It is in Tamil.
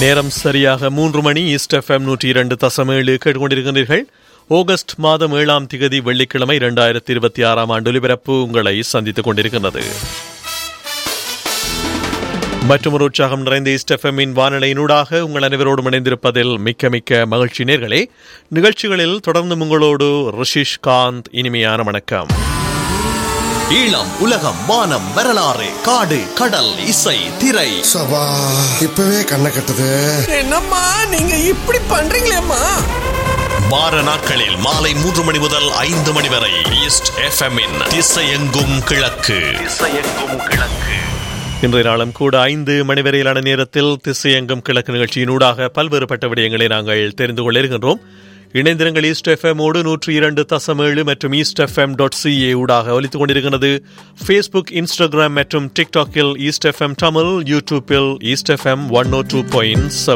நேரம் சரியாக மூன்று மணி ஈஸ்ட் எஃப்எம் நூற்றி இரண்டு தசம் ஏழு கேட்டுக்கொண்டிருக்கின்றீர்கள் ஆகஸ்ட் மாதம் ஏழாம் திகதி வெள்ளிக்கிழமை இரண்டாயிரத்தி இருபத்தி ஆறாம் ஆண்டு ஒலிபரப்பு உங்களை சந்தித்துக் கொண்டிருக்கின்றது மற்றும் ஒரு உற்சாகம் நிறைந்த ஈஸ்ட் எஃப்எம்மின் வானிலையினூடாக உங்கள் அனைவரோடும் இணைந்திருப்பதில் மிக்க மிக்க மகிழ்ச்சி நேர்களே நிகழ்ச்சிகளில் தொடர்ந்து உங்களோடு ரிஷிஷ் காந்த் இனிமையான வணக்கம் ஈழம் உலகம் வானம் வரலாறு காடு கடல் இசை திரை சபா இப்பவே கண்ணை கட்டுது என்னம்மா நீங்க இப்படி பண்றீங்களேம்மா வார நாட்களில் மாலை மூன்று மணி முதல் ஐந்து மணி வரை ஈஸ்ட் எஃப்எம் திசையெங்கும் கிழக்கு இன்றைய நாளும் கூட ஐந்து மணி வரையிலான நேரத்தில் திசையெங்கும் கிழக்கு நிகழ்ச்சியினூடாக பல்வேறுபட்ட விடயங்களை நாங்கள் தெரிந்து கொள்ள இருக்கின்றோம் இணைந்திருங்கள் ஈஸ்ட் எஃப்எம்மோடு நூற்றி இரண்டு தசம் ஏழு மற்றும் ஈஸ்ட் எஃப்எம் டாட் சிஏ ஊடாக ஒலித்துக் கொண்டிருக்கிறது ஃபேஸ்புக் இன்ஸ்டாகிராம் மற்றும் டிக்டாக்கில் ஈஸ்ட் எஃப்எம் தமிழ் யூடியூப்பில் East FM one O two point